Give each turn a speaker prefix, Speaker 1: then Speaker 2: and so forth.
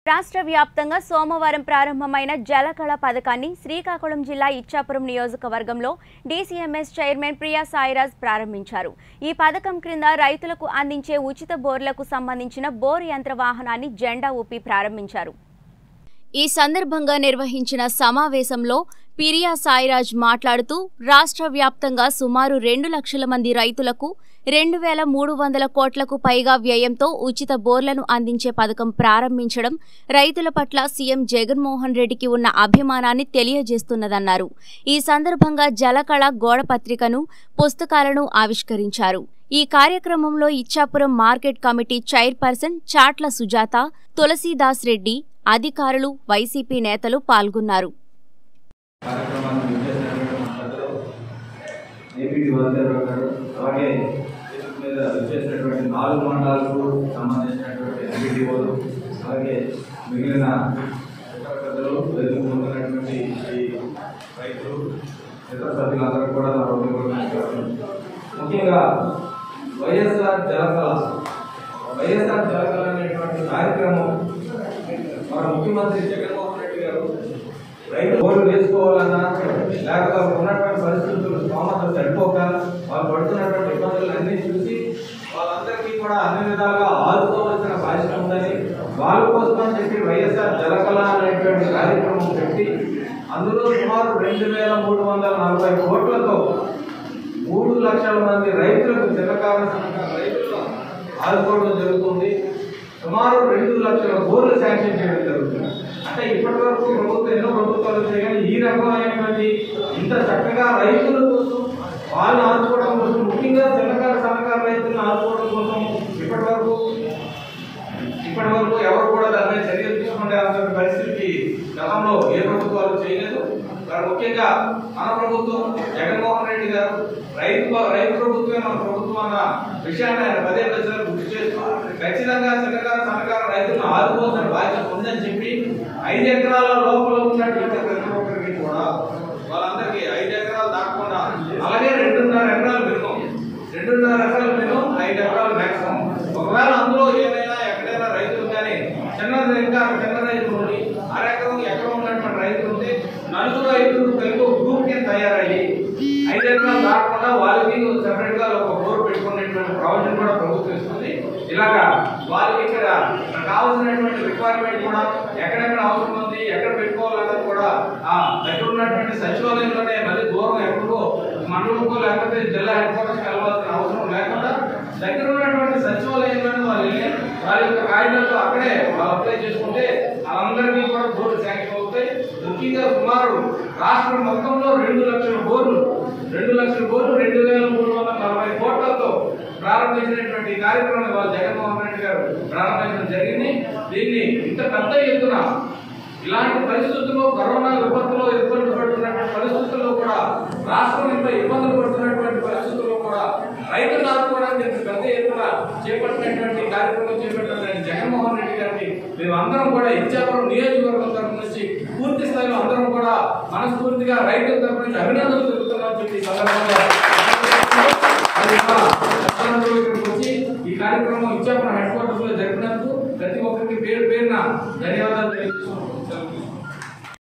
Speaker 1: రాష్ట్ర వ్యాప్తంగా సోమవారం ప్రారంభమైన జలకళ పథకాన్ని శ్రీకాకుళం జిల్లా ఇచ్చాపురం నియోజకవర్గంలో డీసీఎంఎస్ చైర్మన్ ప్రియా సాయిరాజ్ ప్రారంభించారు ఈ పథకం క్రింద రైతులకు అందించే ఉచిత బోర్లకు సంబంధించిన బోర్ యంత్ర వాహనాన్ని జెండా ఊపి ప్రారంభించారు ఈ సందర్భంగా నిర్వహించిన సమావేశంలో పిరియా సాయిరాజ్ మాట్లాడుతూ రాష్ట్ర వ్యాప్తంగా సుమారు రెండు లక్షల మంది రైతులకు రెండు వేల మూడు వందల కోట్లకు పైగా వ్యయంతో ఉచిత బోర్లను అందించే పథకం ప్రారంభించడం రైతుల పట్ల సీఎం జగన్మోహన్ రెడ్డికి ఉన్న అభిమానాన్ని తెలియజేస్తున్నదన్నారు ఈ సందర్భంగా జలకళ గోడ పత్రికను పుస్తకాలను ఆవిష్కరించారు ఈ కార్యక్రమంలో Ichchapuram market committee chairperson Chatla Sujatha Tulasidas Reddy అధికారులు వైసీపీ నేతలు పాల్గొన్నారు
Speaker 2: కార్యక్రమాన్ని విచ్చేసినటువంటి మా పెద్దలు ఏపీటీ వాసుదేవరావు గారు అలాగే వేదిక మీద విచ్చేసినటువంటి నాలుగు మండలాలకు సంబంధించినటువంటి ఎంపీటీఓలు అలాగే మిగిలిన ఇతర పెద్దలు వేదిక పొందినటువంటి ఈ రైతులు ఇతర సభ్యులందరూ కూడా నా హృదయపూర్వక నమస్కారాలు. ముఖ్యంగా వైఎస్ఆర్ జలకళ వైఎస్ఆర్ జలకళ అనేటువంటి కార్యక్రమం మన ముఖ్యమంత్రి జగన్మోహన్ రెడ్డి గారు రైతు బోర్లు వేసుకోవాలన్నా లేకపోతే వాళ్ళకు ఉన్నటువంటి పరిస్థితులు స్తోమత సరిపోక వాళ్ళు పడుతున్నటువంటి ఇబ్బందులు అన్ని చూసి వాళ్ళందరికీ కూడా అన్ని విధాలుగా ఆదుకోవాల్సిన బాధ్యత ఉందని వాళ్ళ కోసం అని చెప్పి వైఎస్ఆర్ జలకళ అనేటువంటి కార్యక్రమం పెట్టి అందులో సుమారు రెండు వేల మూడు వందల నలభై కోట్లతో మూడు లక్షల మంది రైతులకు చిన్నకారు సన్నకారు రైతులను ఆదుకోవడం జరుగుతుంది సుమారు రెండు లక్షల బోర్లు శాంక్షన్ చేయడం జరుగుతుంది అంటే ఇప్పటి వరకు ప్రభుత్వం ఎన్నో ప్రభుత్వాలు వచ్చాయి కానీ ఈ రకమైనటువంటి ఇంత చక్కగా రైతుల కోసం వాళ్ళని ఆదుకోవడం కోసం ముఖ్యంగా చిన్నకారు సన్నకారు రైతులను ఆదుకోవడం కోసం ఇప్పటి వరకు ఇప్పటి వరకు ఎవరు కూడా దాని మీద చర్యలు తీసుకునే అంత పరిస్థితి గతంలో ఏ ప్రభుత్వాలు చేయలేదు మరి ముఖ్యంగా మన ప్రభుత్వం జగన్మోహన్ రెడ్డి గారు రైతు రైతు ప్రభుత్వమే మన ప్రభుత్వం అన్న విషయాన్ని ఆయన పదే పదే గుర్తు చేస్తూ ఖచ్చితంగా చిన్నకారు సన్నకారు రైతులను ఆదుకోవాల్సిన బాధ్యత ఉందని చెప్పి ఐదు ఎకరాల లోపల ఉన్నటువంటి ప్రతి ఒక్కరికి కూడా వాళ్ళందరికీ ఐదు ఎకరాలు దాటకుండా అలాగే రెండున్నర ఎకరాలు మినిమం రెండున్నర ఎకరాలు మినిమం ఐదు ఎకరాలు మ్యాక్సిమం ఒకవేళ అందులో ఏమైనా ఎక్కడైనా రైతులు కానీ చిన్న ఇంకా చిన్న రైతులు ఉండి అరెకరం ఎకరం ఉన్నటువంటి రైతులు ఉంటే నలుగురు ఐదుగురు కలిపి ఒక గ్రూప్ కింద తయారయ్యి ఐదు ఎకరాలు దాటకుండా వాళ్ళకి సెపరేట్ గా ఒక బోర్ పెట్టుకునేటువంటి ప్రొవిజన్ కూడా ప్రభుత్వం ఇస్తుంది ఇలాగా వాళ్ళకి ఇక్కడ కావాల్సినటువంటి రిక్వైర్మెంట్ కూడా ఎక్కడెక్కడ అవసరం ఉంది ఎక్కడ పెట్టుకోవాలన్నది కూడా ఆ దగ్గర ఉన్నటువంటి సచివాలయంలోనే మళ్ళీ దూరం ఎక్కడికో మండలంకో లేకపోతే జిల్లా హెడ్ క్వార్టర్స్ వెళ్ళవలసిన అవసరం లేకుండా దగ్గర ఉన్నటువంటి సచివాలయంలోనే వాళ్ళు వెళ్ళి వాళ్ళ యొక్క కాగితాలతో అక్కడే వాళ్ళు అప్లై చేసుకుంటే వాళ్ళందరికీ కూడా బోర్డు శాంక్షన్ అవుతాయి ముఖ్యంగా సుమారు రాష్ట్రం మొత్తంలో రెండు లక్షల బోర్లు రెండు లక్షల బోర్లు రెండు వేల మూడు వందల నలభై కోట్లతో ప్రారంభించినటువంటి ఈ కార్యక్రమం వాళ్ళు జగన్మోహన్ రెడ్డి గారు ప్రారంభించడం జరిగింది దీన్ని ఇంత పెద్ద ఎత్తున ఇలాంటి పరిస్థితుల్లో కరోనా విపత్తులో ఇబ్బందులు పడుతున్నటువంటి పరిస్థితుల్లో కూడా రాష్ట్రం ఇంత ఇబ్బందులు పడుతున్నటువంటి పరిస్థితుల్లో కూడా రైతులు ఆదుకోవడానికి ఇంత పెద్ద ఎత్తున చేపట్టినటువంటి కార్యక్రమం చేపట్టినటువంటి జగన్మోహన్ రెడ్డి గారికి మేమందరం కూడా ఇచ్చాపురం నియోజకవర్గం తరఫు నుంచి పూర్తి స్థాయిలో అందరం కూడా మనస్ఫూర్తిగా రైతుల తరఫు నుంచి అభినందనలు తెలుపుతున్నామని చెప్పి ఈ సందర్భంగా అది కూడా లక్షణంలో ఇక్కడికి వచ్చి ఈ కార్యక్రమం ఇచ్చాపురం హెడ్ క్వార్టర్స్ లో జరిపినందుకు ప్రతి ఒక్కరికి పేరు పేరున ధన్యవాదాలు తెలియజేస్తున్నాం